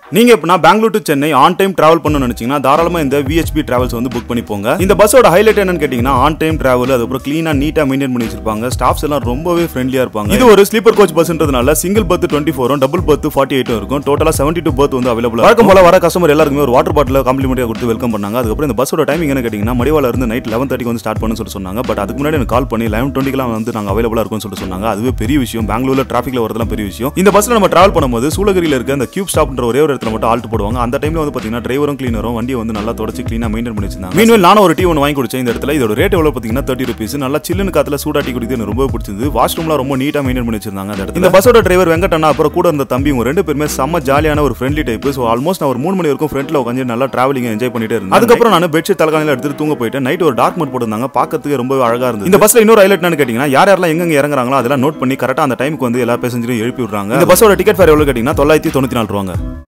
நீங்க இப்போ நான் Bangalore to Chennai on time travel பண்ணணும்னு நினைச்சீங்கன்னா தாராளமா இந்த விஹெச்பி டிராவல்ஸ் வந்து புக் பண்ணி போங்க இந்த பஸ்ஸோட ஹைலைட் என்னன்னு கேட்டீங்கன்னா ஆன் டைம் டிராவல் அதுக்கப்புறம் க்ளீனா நீட்டா மெயின்டைன் பண்ணி வச்சிருப்பாங்க ஸ்டாஃப்ஸ் எல்லாம் ரொம்பவே ஃப்ரெண்ட்லியா இருப்பாங்க இது ஒரு ஸ்லீப்பர் கோச் பஸ்ன்றதுனால சிங்கிள் பர்த் டுவெண்ட்டி ஃபோரும் டபுள் பர்த் ஃபார்ட்டி எயிட்டும் இருக்கும் டோட்டலா செவன்டி டூ பர்த் வந்து அவைலபிள் வழக்கம் போல வர கஸ்டமர் எல்லாருக்குமே ஒரு வாட்டர் பாட்டில் காம்ப்ளிமெண்ட்டாக கொடுத்து வெல்கம் பண்ணாங்க அதுக்கப்புறம் இந்த பஸ்ஸோட டைமிங் என்ன கேட்டீங்கன்னா மடிவால இருந்து நைட் லெவன் தேர்ட்டிக்கு வந்து ஸ்டார்ட் பண்ணு சொல்லிட்டு சொன்னாங்க பட் அதுக்கு முன்னாடி எனக்கு கால் பண்ணி லெவன் டுவெண்ட்டிலாம் வந்து நாங்கள் அவைலபிளா இருக்கும்னு சொல்லிட்டு சொன்னாங்க அதுவே பெரிய விஷயம் பெங்களூர்ல டிராஃபிக்ல வரதெல்லாம் பெரிய விஷயம் இந்த பஸ்ல நம்ம டிராவல் பண்ணும்போது சூளகிரியில் இருக்க அந்த கியூப் ஸ்டாப்ன்ற ஒரே ஒரு இடத்துல மட்டும் ஆல்ட் போடுவாங்க அந்த டைம்ல வந்து பாத்தீங்கன்னா டிரைவரும் கிளீனரும் வண்டியை வந்து நல்லா தொடச்சு க்ளீனா மெயின்டைன் பண்ணி வச்சிருந்தாங்க மீன்வேல் நானும் ஒரு டீ ஒன்று வாங்கி குடிச்சேன் இந்த இடத்துல இதோட ரேட் எவ்வளவு பாத்தீங்கன்னா தேர்ட்டி ருபீஸ் நல்லா சில்லுன்னு காத்துல சூடா டீ குடிக்கிறது எனக்கு ரொம்ப பிடிச்சது வாஷ்ரூம்லாம் ரொம்ப நீட்டா மெயின்டைன் பண்ணி வச்சிருந்தாங்க அந்த இடத்துல இந்த பஸ்ஸோட டிரைவர் வெங்கடண்ணா அப்புறம் கூட இருந்த தம்பி இவங்க ரெண்டு பேருமே செம்ம ஜாலியான ஒரு ஃப்ரெண்ட்லி டைப் ஸோ ஆல்மோஸ்ட் நான் ஒரு மூணு மணி வரைக்கும் ஃப்ரண்ட்ல உட்காந்து நல்லா டிராவலிங் என்ஜாய் பண்ணிட்டே இருந்தேன் அதுக்கப்புறம் நான் பெட்ஷீட் தலைகாணியில் எடுத்துட்டு தூங்க போயிட்டேன் நைட் ஒரு டார்க் மோட் போட்டிருந்தாங்க பார்க்கறதுக்கு ரொம்ப அழகா இருந்தது இந்த பஸ்ல இன்னொரு ஹைலைட் என்னன்னு கேட்டீங்கன்னா யார் யாரெல்லாம் எங்க இறங்குறாங்களோ அதெல்லாம் நோட் பண்ணி கரெக்டா அந்த டைமுக்கு வந்து எல்லா பேசஞ்சரையும் எழுப்பி விடுறாங்க இந்த பஸ்ஸோட டிக்கெட் ஃபேர் எவ்வளவு கேட்டீங்கன்னா தொள்ளாயிரத்தி தொண்ணூத்தி நாலு ரூபாங்க